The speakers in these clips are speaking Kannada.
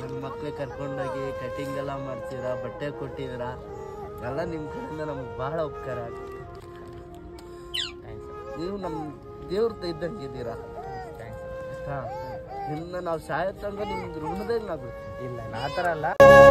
ನನ್ನ ಮಕ್ಳಿಗೆ ಕರ್ಕೊಂಡೋಗಿ ಕಟಿಂಗ್ ಎಲ್ಲ ಮಾಡ್ತೀರಾ ಬಟ್ಟೆ ಕೊಟ್ಟಿದ್ದೀರಾ ಎಲ್ಲ ನಿಮ್ಮ ಕಡೆಯಿಂದ ನಮ್ಗೆ ಭಾಳ ಉಪಕಾರ ಆಗುತ್ತೆ ನೀವು ನಮ್ಮ ದೇವ್ರ ಇದ್ದಂಗೆ ಇದ್ದೀರಾ ಆಯ್ತಾ ನಿಮ್ಮನ್ನ ನಾವು ಸಾಯೋ ತನಕ ನಿಮ್ಗೆ ಋಣದಾಗ ನಾವು ಇಲ್ಲ ಆ ಥರ ಅಲ್ಲ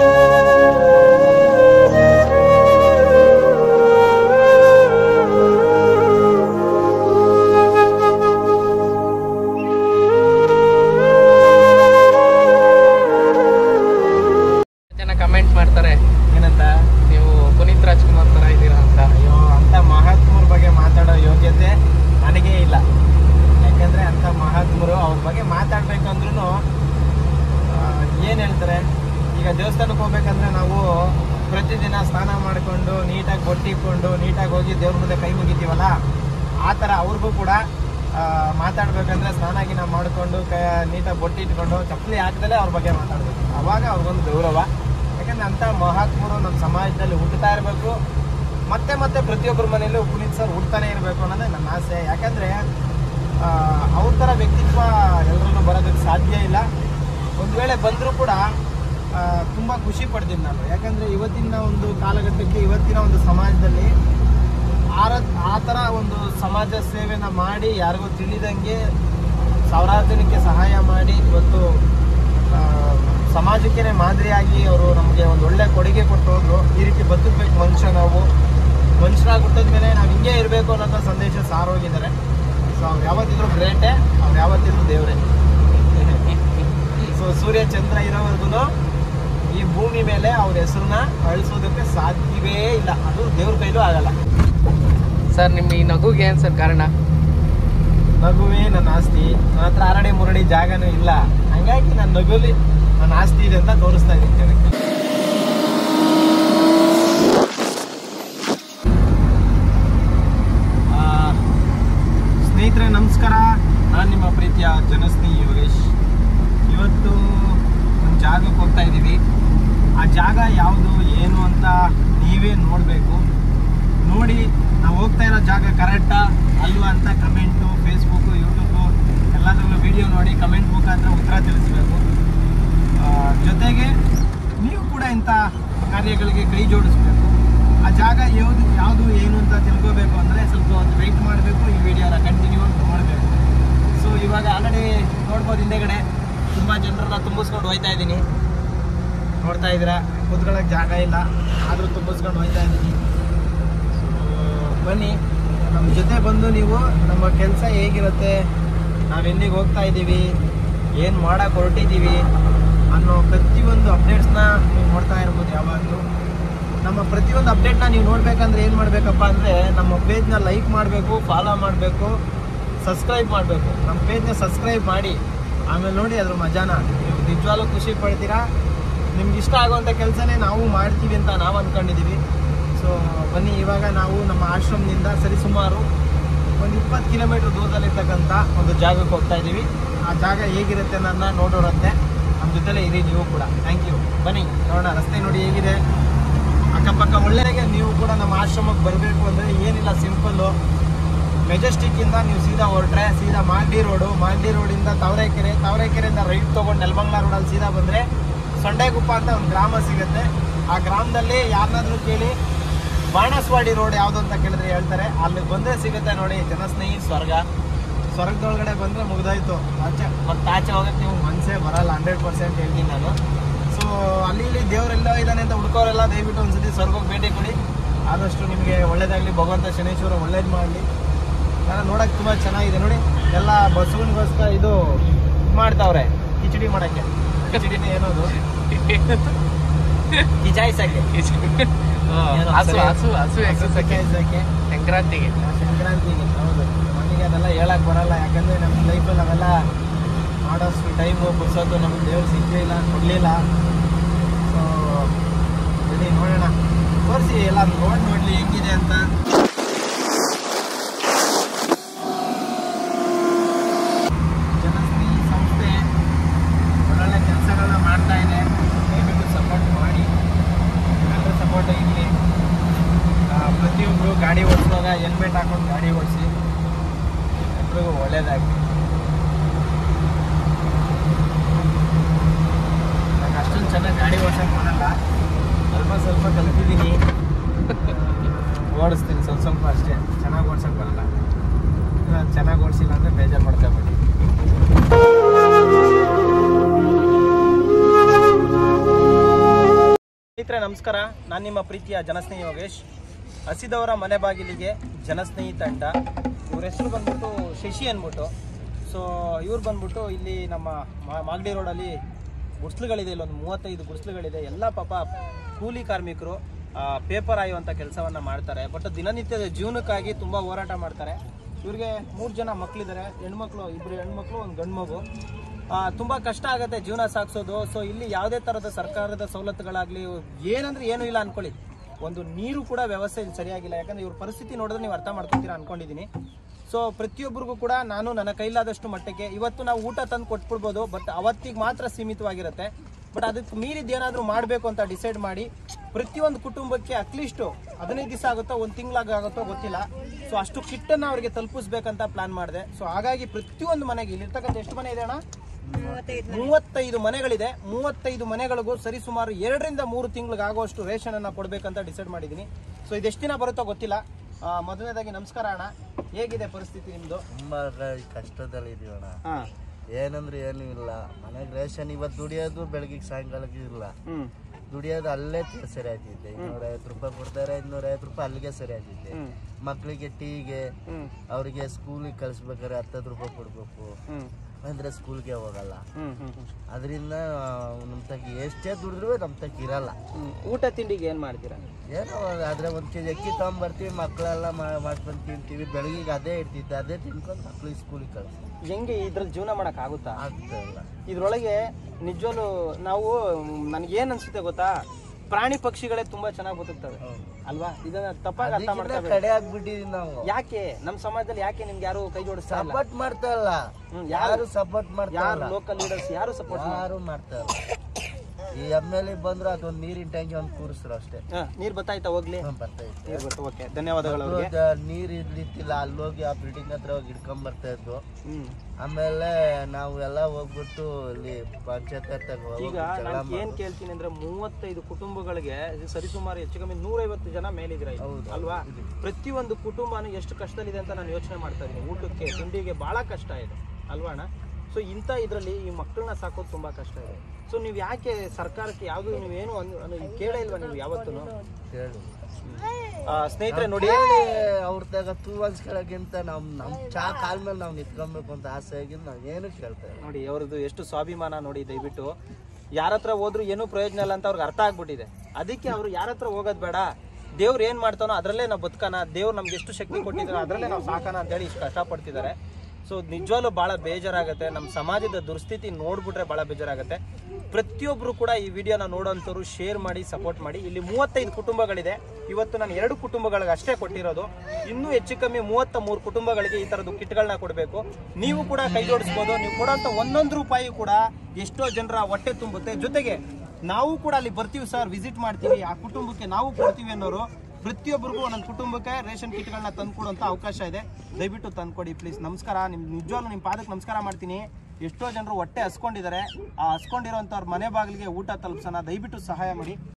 ಜನ ಕಮೆಂಟ್ ಮಾಡ್ತಾರೆ ಏನಂತ ನೀವು ಪುನೀತ್ ರಾಜ್ಕುಮಾರ್ ತರ ಇದ್ದೀರಾ ಅಂತ ಅಯ್ಯೋ ಅಂತ ಮಹಾತ್ಮರ ಬಗ್ಗೆ ಮಾತಾಡೋ ಯೋಗ್ಯತೆ ನನಗೇ ಇಲ್ಲ ಯಾಕಂದ್ರೆ ಅಂತ ಮಹಾತ್ಮರು ಅವ್ರ ಬಗ್ಗೆ ಮಾತಾಡ್ಬೇಕಂದ್ರೂ ಏನು ಹೇಳ್ತಾರೆ ಈಗ ದೇವಸ್ಥಾನಕ್ಕೆ ಹೋಗ್ಬೇಕಂದ್ರೆ ನಾವು ಪ್ರತಿದಿನ ಸ್ನಾನ ಮಾಡಿಕೊಂಡು ನೀಟಾಗಿ ಬೊಟ್ಟಿಕೊಂಡು ನೀಟಾಗಿ ಹೋಗಿ ದೇವ್ರ ಮುಂದೆ ಕೈ ಮುಗಿತೀವಲ್ಲ ಆ ಥರ ಅವ್ರಿಗೂ ಕೂಡ ಆ, ಮಾತಾಡ್ಬೇಕಂದ್ರೆ ಸ್ನಾನ ಗಿನ ಮಾಡಿಕೊಂಡು ಕ ನೀಟಾಗಿ ಬೊಟ್ಟಿ ಇಟ್ಕೊಂಡು ಚಪ್ಪಲಿ ಹಾಕ್ದಲೇ ಅವ್ರ ಬಗ್ಗೆ ಮಾತಾಡ್ಬೇಕು ಅವಾಗ ಅವ್ರಿಗೊಂದು ಗೌರವ ಯಾಕಂದ್ರೆ ಅಂಥ ಮಹಾತ್ಮರು ನಮ್ಮ ಸಮಾಜದಲ್ಲಿ ಹುಟ್ಟುತ್ತಾ ಇರಬೇಕು ಮತ್ತೆ ಮತ್ತೆ ಪ್ರತಿಯೊಬ್ಬರ ಮನೆಯಲ್ಲೂ ಪುನೀತ್ ಸರ್ ಹುಡ್ತಾನೆ ಇರಬೇಕು ಅನ್ನೋದೇ ನನ್ನ ಆಸೆ ಯಾಕಂದರೆ ಅವ್ರ ಥರ ವ್ಯಕ್ತಿತ್ವ ಎಲ್ಲರಲ್ಲೂ ಬರೋದಕ್ಕೆ ಸಾಧ್ಯ ಇಲ್ಲ ಒಂದು ವೇಳೆ ಬಂದರೂ ಕೂಡ ತುಂಬ ಖುಷಿ ಪಡ್ತೀನಿ ನಾನು ಯಾಕಂದರೆ ಇವತ್ತಿನ ಒಂದು ಕಾಲಘಟ್ಟಕ್ಕೆ ಇವತ್ತಿನ ಒಂದು ಸಮಾಜದಲ್ಲಿ ಆರ ಆ ಥರ ಒಂದು ಸಮಾಜ ಸೇವೆನ ಮಾಡಿ ಯಾರಿಗೂ ತಿಳಿದಂಗೆ ಸಾವಿರಾರು ಜನಕ್ಕೆ ಸಹಾಯ ಮಾಡಿ ಇವತ್ತು ಆ, ಸಮಾಜಕ್ಕೆ ಮಾದರಿಯಾಗಿ ಅವರು ನಮಗೆ ಒಂದು ಒಳ್ಳೆ ಕೊಡುಗೆ ಕೊಟ್ಟು ಹೋದ್ರು ಈ ರೀತಿ ಬದುಕಬೇಕು ಮನುಷ್ಯ ನಾವು ಮನುಷ್ಯರಾಗಿ ಹುಟ್ಟಿದ ಮೇಲೆ ನಾವು ಹಿಂಗೆ ಇರಬೇಕು ಅನ್ನೋ ಸಂದೇಶ ಸಾರೋಗಿದ್ದಾರೆ ಸೊ ಅವ್ರು ಯಾವತ್ತಿದ್ರು ಗ್ರೇಟೇ ಅವ್ರು ಯಾವತ್ತಿದ್ರು ದೇವರೇ ಸೊ ಸೂರ್ಯ ಚಂದ್ರ ಇರೋವರೆಗೂ ಈ ಭೂಮಿ ಮೇಲೆ ಅವ್ರ ಹೆಸರನ್ನ ಅಳಿಸೋದಕ್ಕೆ ಸಾಧ್ಯವೇ ಇಲ್ಲ ಅದು ದೇವ್ರ ಕೈಲೂ ಆಗಲ್ಲ ಸರ್ ನಿಮ್ಮ ಈ ನಗುಗೆ ಏನ್ ಸರ್ ಕಾರಣ ನಗುವೇ ನನ್ನ ಆಸ್ತಿ ನನ್ನ ಹತ್ರ ಆರಡಿ ಮುರಡಿ ಜಾಗನೂ ಇಲ್ಲ ಹಂಗಾಗಿ ನನ್ನ ನಗುಲಿ ನನ್ನ ಆಸ್ತಿ ಇದೆ ಅಂತ ತೋರಿಸ್ತಾ ಇದ್ದೀನಿ ಜನಕ್ಕೆ ಆ, ಸ್ನೇಹಿತರೆ ನಮಸ್ಕಾರ ನಾನು ನಿಮ್ಮ ಪ್ರೀತಿಯ ಜನಸ್ನೇಹಿ ಯೋಗೇಶ್ ಇವತ್ತು ಒಂದು ಜಾಗಕ್ಕೆ ಹೋಗ್ತಾ ಇದ್ದೀವಿ ಆ ಜಾಗ ಯಾವುದು ಏನು ಅಂತ ನೀವೇ ನೋಡಬೇಕು ನೋಡಿ ನಾವು ಹೋಗ್ತಾ ಇರೋ ಜಾಗ ಕರೆಕ್ಟಾ ಅಲ್ವಾ ಅಂತ ಕಮೆಂಟು ಫೇಸ್ಬುಕ್ಕು ಯೂಟ್ಯೂಬು ಎಲ್ಲದರಲ್ಲೂ ವಿಡಿಯೋ ನೋಡಿ ಕಮೆಂಟ್ ಮುಖಾಂತರ ಉತ್ತರ ತಿಳಿಸ್ಬೇಕು ಆ, ಜೊತೆಗೆ ನೀವು ಕೂಡ ಇಂಥ ಕಾರ್ಯಗಳಿಗೆ ಕೈ ಜೋಡಿಸ್ಬೇಕು ಆ ಜಾಗ ಯಾವುದು ಯಾವುದು ಏನು ಅಂತ ತಿಳ್ಕೋಬೇಕು ಅಂದರೆ ಸ್ವಲ್ಪ ಹೊತ್ತು ವೆಯ್ಟ್ ಮಾಡಬೇಕು ಈ ವಿಡಿಯೋನ ಕಂಟಿನ್ಯೂ ಮಾಡಬೇಕು ಸೊ ಇವಾಗ ಆಲ್ರೆಡಿ ನೋಡ್ಬೋದು ಹಿಂದೆಗಡೆ ತುಂಬ ಜನರನ್ನ ತುಂಬಿಸ್ಕೊಂಡು ಹೋಯ್ತಾ ಇದ್ದೀನಿ ನೋಡ್ತಾ ಇದ್ದೀರಾ ಕೂತ್ಕೊಳ್ಳೋಕೆ ಜಾಗ ಇಲ್ಲ ಆದರೂ ತುಂಬಿಸ್ಕೊಂಡು ಹೋಯ್ತಾ ಇದ್ದೀನಿ ಬನ್ನಿ ನಮ್ಮ ಜೊತೆ ಬಂದು ನೀವು ನಮ್ಮ ಕೆಲಸ ಹೇಗಿರುತ್ತೆ ನಾವು ಎಲ್ಲಿಗೆ ಹೋಗ್ತಾ ಇದ್ದೀವಿ ಏನು ಮಾಡಕ್ಕೆ ಹೊರಟಿದ್ದೀವಿ ಅನ್ನೋ ಪ್ರತಿಯೊಂದು ಅಪ್ಡೇಟ್ಸ್ನ ನೀವು ನೋಡ್ತಾ ಇರ್ಬೋದು ಯಾವಾಗಲೂ ನಮ್ಮ ಪ್ರತಿಯೊಂದು ಅಪ್ಡೇಟ್ನ ನೀವು ನೋಡಬೇಕಂದ್ರೆ ಏನು ಮಾಡಬೇಕಪ್ಪ ಅಂದರೆ ನಮ್ಮ ಪೇಜ್ನ ಲೈಕ್ ಮಾಡಬೇಕು ಫಾಲೋ ಮಾಡಬೇಕು ಸಬ್ಸ್ಕ್ರೈಬ್ ಮಾಡಬೇಕು ನಮ್ಮ ಪೇಜ್ನ ಸಬ್ಸ್ಕ್ರೈಬ್ ಮಾಡಿ ಆಮೇಲೆ ನೋಡಿ ಅದ್ರ ಮಜಾನ ನೀವು ನಿಜವಾಗ್ಲೂ ಖುಷಿ ಪಡ್ತೀರಾ ನಿಮ್ಗೆ ಇಷ್ಟ ಆಗುವಂಥ ಕೆಲಸನೇ ನಾವು ಮಾಡ್ತೀವಿ ಅಂತ ನಾವು ಅಂದ್ಕೊಂಡಿದ್ದೀವಿ ಸೊ ಬನ್ನಿ ಇವಾಗ ನಾವು ನಮ್ಮ ಆಶ್ರಮದಿಂದ ಸರಿಸುಮಾರು ಒಂದು ಇಪ್ಪತ್ತು ಕಿಲೋಮೀಟ್ರ್ ದೂರದಲ್ಲಿರ್ತಕ್ಕಂಥ ಒಂದು ಜಾಗಕ್ಕೆ ಹೋಗ್ತಾ ಇದ್ದೀವಿ ಆ ಜಾಗ ಹೇಗಿರುತ್ತೆ ನನ್ನ ನೋಡೋರಂತೆ ನಮ್ಮ ಜೊತೆಲೇ ಇರಿ ನೀವು ಕೂಡ ಥ್ಯಾಂಕ್ ಯು ಬನ್ನಿ ನೋಡೋಣ ರಸ್ತೆ ನೋಡಿ ಹೇಗಿದೆ ಅಕ್ಕಪಕ್ಕ ಒಳ್ಳೆಗೆ ನೀವು ಕೂಡ ನಮ್ಮ ಆಶ್ರಮಕ್ಕೆ ಬರಬೇಕು ಅಂದರೆ ಏನಿಲ್ಲ ಸಿಂಪಲ್ಲು ಮೆಜೆಸ್ಟಿಕ್ಕಿಂದ ನೀವು ಸೀದಾ ಹೊರಟ್ರೆ ಸೀದಾ ಮಾಗಡಿ ರೋಡು ಮಾಗಡಿ ರೋಡಿಂದ ತಾವರೆಕೆರೆ ತಾವರೆಕೆರೆಯಿಂದ ರೈಟ್ ತೊಗೊಂಡು ನೆಲಮಂಗ್ಲ ರೋಡಲ್ಲಿ ಸೀದಾ ಬಂದರೆ ಸೊಂಡೆಗುಪ್ಪ ಅಂತ ಒಂದು ಗ್ರಾಮ ಸಿಗುತ್ತೆ ಆ ಗ್ರಾಮದಲ್ಲಿ ಯಾರನ್ನಾದ್ರೂ ಕೇಳಿ ಬಾಣಸ್ವಾಡಿ ರೋಡ್ ಯಾವುದು ಅಂತ ಕೇಳಿದ್ರೆ ಹೇಳ್ತಾರೆ ಅಲ್ಲಿ ಬಂದರೆ ಸಿಗುತ್ತೆ ನೋಡಿ ಜನಸ್ನೇಹಿ ಸ್ವರ್ಗ ಸ್ವರ್ಗದೊಳಗಡೆ ಬಂದರೆ ಮುಗ್ದೋಯ್ತು ಆಚೆ ಮತ್ತೆ ಆಚೆ ಹೋಗಕ್ಕೆ ನೀವು ಮನಸ್ಸೇ ಬರಲ್ಲ ಹಂಡ್ರೆಡ್ ಪರ್ಸೆಂಟ್ ಹೇಳ್ತೀನಿ ನಾನು ಸೊ ಅಲ್ಲಿ ಇಲ್ಲಿ ದೇವರೆಲ್ಲ ಇದ್ದಾನೆ ಅಂತ ಹುಡ್ಕೋರೆಲ್ಲ ದಯವಿಟ್ಟು ಒಂದ್ಸತಿ ಸ್ವರ್ಗಕ್ಕೆ ಭೇಟಿ ಕೊಡಿ ಆದಷ್ಟು ನಿಮಗೆ ಒಳ್ಳೇದಾಗಲಿ ಭಗವಂತ ಶನೇಶ್ವರ ಒಳ್ಳೇದು ಮಾಡಲಿ ನಾನು ನೋಡಕ್ಕೆ ತುಂಬ ಚೆನ್ನಾಗಿದೆ ನೋಡಿ ಎಲ್ಲ ಬಸವನಿಗೋಸ್ಕರ ಇದು ಇದ್ ಮಾಡ್ತಾವ್ರೆ ಕಿಚಡಿ ಮಾಡೋಕ್ಕೆ ಕಿಚಡಿನೇ ಏನೋದು ಕಿಚಾಯಿಸಕ್ಕೆ ಏನೋ ಹಸು ಸರಿ. ಹಸು ಹಸು ಎಗ್ಸಕ್ಕೆ ಕಿಚಾಯಿಸಕ್ಕೆ ಸಂಕ್ರಾಂತಿಗೆ ಸಂಕ್ರಾಂತಿಗೆ ಹೌದು ನಮಗೆ ಅದೆಲ್ಲ ಹೇಳಕ್ ಬರಲ್ಲ ಯಾಕಂದ್ರೆ ನಮ್ಮ ಲೈಫಲ್ಲಿ ಅವೆಲ್ಲ ಮಾಡೋಷ್ಟು ಟೈಮು ಪುರ್ಸೋದು ನಮ್ಗೆ ದೇವ್ರು ಸಿಗ್ಲಿಲ್ಲ ಕೊಡಲಿಲ್ಲ ಸೊ ಬನ್ನಿ ನೋಡೋಣ ತೋರಿಸಿ ಎಲ್ಲ ನೋಡಿ ನೋಡಲಿ ಹೆಂಗಿದೆ ಅಂತ ಜನಸ್ನೇಹಿ ಸಂಸ್ಥೆ ಒಳ್ಳೊಳ್ಳೆ ಕೆಲಸಗಳನ್ನ ಮಾಡ್ತಾ ಇದೆ ದಯವಿಟ್ಟು ಸಪೋರ್ಟ್ ಮಾಡಿ ಎಲ್ಲರೂ ಸಪೋರ್ಟ್ ಇರಲಿ ಪ್ರತಿಯೊಬ್ಬರು ಗಾಡಿ ಓಡಿಸುವಾಗ ಹೆಲ್ಮೆಟ್ ಹಾಕೊಂಡು ಗಾಡಿ ಓಡಿಸಿ ಎಲ್ರಿಗೂ ಒಳ್ಳೇದಾಗಲಿ ನಂಗೆ ಅಷ್ಟು ಸ್ವಲ್ಪ ಕಲಿತಿದ್ದೀನಿ ಓಡಿಸ್ತೀನಿ ಸ್ವಲ್ಪ ಸ್ವಲ್ಪ ಅಷ್ಟೇ ಚೆನ್ನಾಗಿ ಓಡ್ಸಕ್ ಬರಲ್ಲ ಚೆನ್ನಾಗಿ ಓಡಿಸಿಲ್ಲ ಅಂದ್ರೆ ಬೇಜಾರು ಮಾಡ್ಕೊಬೇಡಿ ಸ್ನೇಹಿತರೆ ನಮಸ್ಕಾರ ನಾನು ನಿಮ್ಮ ಪ್ರೀತಿಯ ಜನಸ್ನೇಹಿ ಯೋಗೇಶ್ ಹಸಿದವರ ಮನೆ ಬಾಗಿಲಿಗೆ ಜನಸ್ನೇಹಿ ತಂಡ ಇವ್ರ ಹೆಸರು ಬಂದ್ಬಿಟ್ಟು ಶಶಿ ಅಂದ್ಬಿಟ್ಟು ಸೊ ಇವ್ರು ಬಂದ್ಬಿಟ್ಟು ಇಲ್ಲಿ ನಮ್ಮ ಮಾ- ಮಾಗಡಿ ರೋಡಲ್ಲಿ ಗುಡ್ಸ್ಲುಗಳಿದೆ ಇಲ್ಲೊಂದು ಮೂವತ್ತೈದು ಗುಡ್ಸ್ಲುಗಳಿದೆ ಎಲ್ಲ ಪಾಪ ಕೂಲಿ ಕಾರ್ಮಿಕರು ಪೇಪರ್ ಆಯುವಂಥ ಕೆಲಸವನ್ನ ಮಾಡ್ತಾರೆ ಬಟ್ ದಿನನಿತ್ಯದ ಜೀವನಕ್ಕಾಗಿ ತುಂಬ ಹೋರಾಟ ಮಾಡ್ತಾರೆ ಇವ್ರಿಗೆ ಮೂರು ಜನ ಮಕ್ಕಳಿದ್ದಾರೆ ಹೆಣ್ಮಕ್ಳು ಇಬ್ರು ಹೆಣ್ಮಕ್ಳು ಒಂದು ಗಂಡು ಮಗು ಆ, ತುಂಬಾ ಕಷ್ಟ ಆಗುತ್ತೆ ಜೀವನ ಸಾಗಿಸೋದು ಸೊ ಇಲ್ಲಿ ಯಾವುದೇ ತರದ ಸರ್ಕಾರದ ಸವಲತ್ತುಗಳಾಗ್ಲಿ ಏನಂದ್ರೆ ಏನು ಇಲ್ಲ ಅನ್ಕೊಳ್ಳಿ ಒಂದು ನೀರು ಕೂಡ ವ್ಯವಸ್ಥೆ ಇಲ್ಲಿ ಸರಿಯಾಗಿಲ್ಲ ಯಾಕಂದ್ರೆ ಇವ್ರ ಪರಿಸ್ಥಿತಿ ನೋಡಿದ್ರೆ ನೀವು ಅರ್ಥ ಮಾಡ್ಕೊತೀರಾ ಅನ್ಕೊಂಡಿದೀನಿ ಸೊ ಪ್ರತಿಯೊಬ್ಬರಿಗೂ ಕೂಡ ಪ್ರತಿಯೊಂದು ನನ್ನ ಕೈಲಾದಷ್ಟು ಮಟ್ಟಕ್ಕೆ ಇವತ್ತು ನಾವು ಊಟ ತಂದು ಕೊಟ್ಬಿಡ್ಬೋದು ಬಟ್ ಅವತ್ತಿಗೆ ಮಾತ್ರ ಸೀಮಿತವಾಗಿರುತ್ತೆ ಬಟ್ ಅದಕ್ಕೆ ಮೀರಿದ ಏನಾದರೂ ಮಾಡಬೇಕು ಅಂತ ಡಿಸೈಡ್ ಮಾಡಿ ಪ್ರತಿಯೊಂದು ಕುಟುಂಬಕ್ಕೆ ಅಟ್ಲೀಸ್ಟ್ ಹದಿನೈದು ದಿವಸ ಆಗುತ್ತೋ ಒಂದು ತಿಂಗಳಾಗುತ್ತೋ ಗೊತ್ತಿಲ್ಲ ಸೊ ಅಷ್ಟು ಕಿಟ್ಟನ್ನು ಅವರಿಗೆ ತಲುಪಿಸ್ಬೇಕಂತ ಪ್ಲಾನ್ ಮಾಡಿದೆ ಸೊ ಹಾಗಾಗಿ ಪ್ರತಿಯೊಂದು ಮನೆಗೆ ಇಲ್ಲಿರ್ತಕ್ಕಂಥ ಎಷ್ಟು ಮನೆ ಇದೆ ಅಣ್ಣ ಮೂವತ್ತೈದು ಮನೆಗಳಿದೆ ಮೂವತ್ತೈದು ಮನೆಗಳಿಗೂ ಸರಿಸುಮಾರು ಎರಡರಿಂದ ಮೂರು ತಿಂಗಳಿಗೆ ಆಗುವಷ್ಟು ರೇಷನ್ ಅನ್ನ ಕೊಡ್ಬೇಕಂತ ಡಿಸೈಡ್ ಮಾಡಿದ್ದೀನಿ ಸೊ ಇದೆಷ್ಟು ದಿನ ಬರುತ್ತೋ ಗೊತ್ತಿಲ್ಲ ಆ, ಮೊದಲನೇದಾಗಿ ನಮಸ್ಕಾರ ಅಣ್ಣ ಹೇಗಿದೆ ಪರಿಸ್ಥಿತಿ ನಿಮ್ದು ತುಂಬಾ ಕಷ್ಟದಲ್ಲಿ ಇದೀವಣ್ಣ ಹಾ ಏನಂದ್ರೆ ಏನು ಇಲ್ಲ ಮನೆಗೆ ರೇಷನ್ ಇವತ್ತು ದುಡಿಯೋದು ಬೆಳಗ್ಗೆ ಸಾಯಂಕಾಲಕ್ಕೆ ಇಲ್ಲ ಹ್ಮ್ ದುಡಿಯೋದು ಅಲ್ಲೇ ತಿ- ಸರಿ ಆಗ್ತಿದ್ದೆ ಇನ್ನೂರ ಐವತ್ತು ರೂಪಾಯಿ ಕೊಡ್ತಾರೆ ಇನ್ನೂರ ಐವತ್ತು ರೂಪಾಯಿ ಅಲ್ಲಿಗೆ ಸರಿ ಆಗ್ತಿದ್ದೆ ಹ್ಮ್ ಮಕ್ಕಳಿಗೆ ಟೀಗೆ ಹ್ಮ್ ಅವರಿಗೆ ಸ್ಕೂಲಿಗೆ ಕಳಿಸ್ಬೇಕಾದ್ರೆ ಹತ್ತತ್ತು ರೂಪಾಯಿ ಕೊಡ್ಬೇಕು ಹ್ಮ್ ಅಂದ್ರೆ ಸ್ಕೂಲ್ಗೆ ಹೋಗಲ್ಲ ಹ್ಮ್ ಹ್ಮ್ ಹ್ಮ್ ಅದರಿಂದ ನಮ್ಮ ತಗ ಎಷ್ಟೇ ದುಡಿದ್ರು ನಮ್ಮ ತಗ ಇರಲ್ಲ ಹ್ಮ್ ಊಟ ತಿಂಡಿಗೆ ಏನ್ ಮಾಡ್ತೀರಾ ಏನೋ ಒಂದ್- ಆದ್ರೆ ಒಂದು ಕೆ ಜಿ ಅಕ್ಕಿ ತಗೊಂಬರ್ತೀವಿ ಮಕ್ಕಳೆಲ್ಲ ಮಾಡ್ಕೊಂಡು ತಿಂತೀವಿ ಬೆಳಗ್ಗೆ ಅದೇ ಇರ್ತಿದ್ದೆ ಅದೇ ತಿನ್ಕೊಂಡು ಮಕ್ಳಿಗೆ ಸ್ಕೂಲಿಗೆ ಕಳಿಸ್ತೀವಿ ಹೆಂಗೆ ಇದ್ರಲ್ಲಿ ಜೀವನ ಮಾಡಕ್ ಆಗುತ್ತಾ ಆಗ್ತಾ ಇಲ್ಲ ಇದ್ರೊಳಗೆ ನಿಜವಲ್ಲೂ ನಾವು ನನಗೇನ್ ಅನ್ಸುತ್ತೆ ಗೊತ್ತಾ ಪ್ರಾಣಿ ಪಕ್ಷಿಗಳೇ ತುಂಬಾ ಚೆನ್ನಾಗಿ ಬದುಕ್ತವೆ ಅಲ್ವಾ ಇದನ್ನ ತಪ್ಪಾಗಿ ಅರ್ಥ ಅದಕ್ಕಿಂತ ಮಾಡ್ತಾರೆ ಕಡೆ ಆಗ್ಬಿಟ್ಟಿದೀವಿ ನಾವು ಯಾಕೆ ನಮ್ಮ ಸಮಾಜದಲ್ಲಿ ಯಾಕೆ ನಿಮ್ಗೆ ಯಾರು ಕೈ ಜೋಡಿಸ್ತಾ ಇಲ್ಲ ಸಪೋರ್ಟ್ ಮಾಡ್ತಾ ಇಲ್ಲ ಹ್ಮ್, ಯಾರು ಸಪೋರ್ಟ್ ಮಾಡ್ತಾ ಯಾರು ಇಲ್ಲ ಲೋಕಲ್ ಲೀಡರ್ಸ್ ಯಾರು ಸಪೋರ್ಟ್ ಯಾರು ಮಾಡ್ತಾ ಇಲ್ಲ ಈ ಎಮ್ ಎಲ್ ಎ ಬಂದ್ರೆ ಅದೊಂದು ನೀರಿನ ಟ್ಯಾಂಕಿ ಒಂದು ಕೂರಿಸ್ರು ಅಷ್ಟೇ ನೀರ್ ಬತ್ತಾಯ್ತಾ ಹೋಗ್ಲಿ ಹ್ಮ್, ಬರ್ತಾ ಇತ್ತು ನೀರ್ ಬತ್ತು ಓಕೆ ಧನ್ಯವಾದಗಳು ಅವ್ರಿಗೆ ಅದು ನೀರ್ ಇರ್ಲಿತ್ತಿಲ್ಲ ಅಲ್ಲಿ ಹೋಗಿ ಆ ಬಿಲ್ಡಿಂಗ್ ಹತ್ರ ಹೋಗಿ ಹಿಡ್ಕೊಂಡ್ ಬರ್ತಾ ಇದ್ವು ಹ್ಮ್ ಆಮೇಲೆ ನಾವು ಎಲ್ಲ ಹೋಗ್ಬಿಟ್ಟು ಇಲ್ಲಿ ಪಂಚಾಯತ್ ಹತ್ರ ಹೋಗಿ ಈಗ ಜಗಳ ನಾನು ಏನ್ ಕೇಳ್ತೀನಿ ಅಂದ್ರೆ ಮೂವತ್ತೈದು ಕುಟುಂಬಗಳಿಗೆ ಸರಿಸುಮಾರು ಹೆಚ್ಚು ಕಮ್ಮಿ ನೂರೈವತ್ತು ಜನ ಮೇಲಿದ್ರ ಹೌದು. ಅಲ್ವಾ ಪ್ರತಿಯೊಂದು ಕುಟುಂಬನೂ ಎಷ್ಟು ಕಷ್ಟದಲ್ಲಿದೆ ಅಂತ ನಾನು ಯೋಚನೆ ಮಾಡ್ತಾ ಇದ್ದೀನಿ ಊಟಕ್ಕೆ ತಿಂಡಿಗೆ ಬಹಳ ಕಷ್ಟ ಇದೆ ಅಲ್ವಾ ಅಣ್ಣ ಸೊ ಇಂಥ ಇದರಲ್ಲಿ ಈ ಮಕ್ಕಳನ್ನ ಸಾಕೋದು ತುಂಬಾ ಕಷ್ಟ ಇದೆ ಸೊ ನೀವು ಯಾಕೆ ಸರ್ಕಾರಕ್ಕೆ ಯಾವುದು ನೀವೇನು ಅನ್- ಅನ್- ಕೇಳೇ ಇಲ್ವಾ ನೀವು ಯಾವತ್ತೂ ಹೇಳು ಸ್ನೇಹಿತರೆ ನೋಡಿ ಅವ್ರ ತಗ ತೂ ಅನ್ಸ್ಕೊಳಕ್ಕಿಂತ ನಮ್ ನಮ್ ಚಾ ಕಾಲ್ ಮೇಲೆ ನಾವು ನಿಂತ್ಕೊಬೇಕು ಅಂತ ಆಸೆ ಆಗಿದ್ದು ನಾವ್ ಏನು ಕೇಳ್ತಾ ಇಲ್ಲ ನೋಡಿ ಅವ್ರದ್ದು ಎಷ್ಟು ಸ್ವಾಭಿಮಾನ ನೋಡಿ ದಯವಿಟ್ಟು ಯಾರ ಹತ್ರ ಹೋದ್ರು ಏನೂ ಪ್ರಯೋಜನ ಇಲ್ಲ ಅಂತ ಅವ್ರಿಗೆ ಅರ್ಥ ಆಗ್ಬಿಟ್ಟಿದೆ ಅದಕ್ಕೆ ಅವರು ಯಾರ ಹತ್ರ ಹೋಗೋದು ಬೇಡ ದೇವ್ರು ಏನ್ ಮಾಡ್ತಾನೋ ಅದರಲ್ಲೇ ನಾವು ಬದುಕನ ದೇವ್ರು ನಮ್ಗೆ ಎಷ್ಟು ಶಕ್ತಿ ಕೊಟ್ಟಿದ್ದಾರೆ ಅದರಲ್ಲೇ ನಾವು ಸಾಕನ ಅಂತೇಳಿ ಇಷ್ಟು ಕಷ್ಟಪಡ್ತಿದ್ದಾರೆ ಸೊ ನಿಜವಾಗ್ಲೂ ಭಾಳ ಬೇಜಾರಾಗುತ್ತೆ ನಮ್ಮ ಸಮಾಜದ ದುರ್ಸ್ಥಿತಿ ನೋಡ್ಬಿಟ್ರೆ ಭಾಳ ಬೇಜಾರಾಗುತ್ತೆ ಪ್ರತಿಯೊಬ್ಬರು ಕೂಡ ಈ ವಿಡಿಯೋನ ನೋಡೋಂಥವ್ರು ಶೇರ್ ಮಾಡಿ ಸಪೋರ್ಟ್ ಮಾಡಿ ಇಲ್ಲಿ ಮೂವತ್ತೈದು ಕುಟುಂಬಗಳಿದೆ ಇವತ್ತು ನಾನು ಎರಡು ಕುಟುಂಬಗಳಿಗೆ ಅಷ್ಟೇ ಕೊಟ್ಟಿರೋದು ಇನ್ನೂ ಹೆಚ್ಚು ಕಮ್ಮಿ ಮೂವತ್ತ ಮೂರು ಕುಟುಂಬಗಳಿಗೆ ಈ ಥರದ್ದು ಕಿಟ್ಗಳನ್ನ ಕೊಡಬೇಕು ನೀವು ಕೂಡ ಕೈ ಜೋಡಿಸ್ಬೋದು ನೀವು ಕೊಡೋಂಥ ಒಂದೊಂದು ರೂಪಾಯಿ ಕೂಡ ಎಷ್ಟೋ ಜನರ ಹೊಟ್ಟೆ ತುಂಬುತ್ತೆ ಜೊತೆಗೆ ನಾವು ಕೂಡ ಅಲ್ಲಿ ಬರ್ತೀವಿ ಸರ್ ವಿಸಿಟ್ ಮಾಡ್ತೀವಿ ಆ ಕುಟುಂಬಕ್ಕೆ ನಾವು ಕೊಡ್ತೀವಿ ಅನ್ನೋರು ಪ್ರತಿಯೊಬ್ಬರಿಗೂ ಒಂದೊಂದು ಕುಟುಂಬಕ್ಕೆ ರೇಷನ್ ಕಿಟ್ಗಳನ್ನ ತಂದ್ಕೊಡುವಂಥ ಅವಕಾಶ ಇದೆ ದಯವಿಟ್ಟು ತಂದ್ಕೊಡಿ ಪ್ಲೀಸ್ ನಮಸ್ಕಾರ ನಿಮ್ ನಿಜವಾಗ್ಲೂ ನಿಮ್ಮ ಪಾದಕ್ಕೆ ನಮಸ್ಕಾರ ಮಾಡ್ತೀನಿ ಎಷ್ಟೋ ಜನರು ಹೊಟ್ಟೆ ಹಸ್ಕೊಂಡಿದ್ದಾರೆ ಆ ಹಸ್ಕೊಂಡಿರೋಂಥವ್ರ ಮನೆ ಬಾಗಿಲಿಗೆ ಊಟ ತಲುಪಿಸೋಣ ದಯವಿಟ್ಟು ಸಹಾಯ ಮಾಡಿ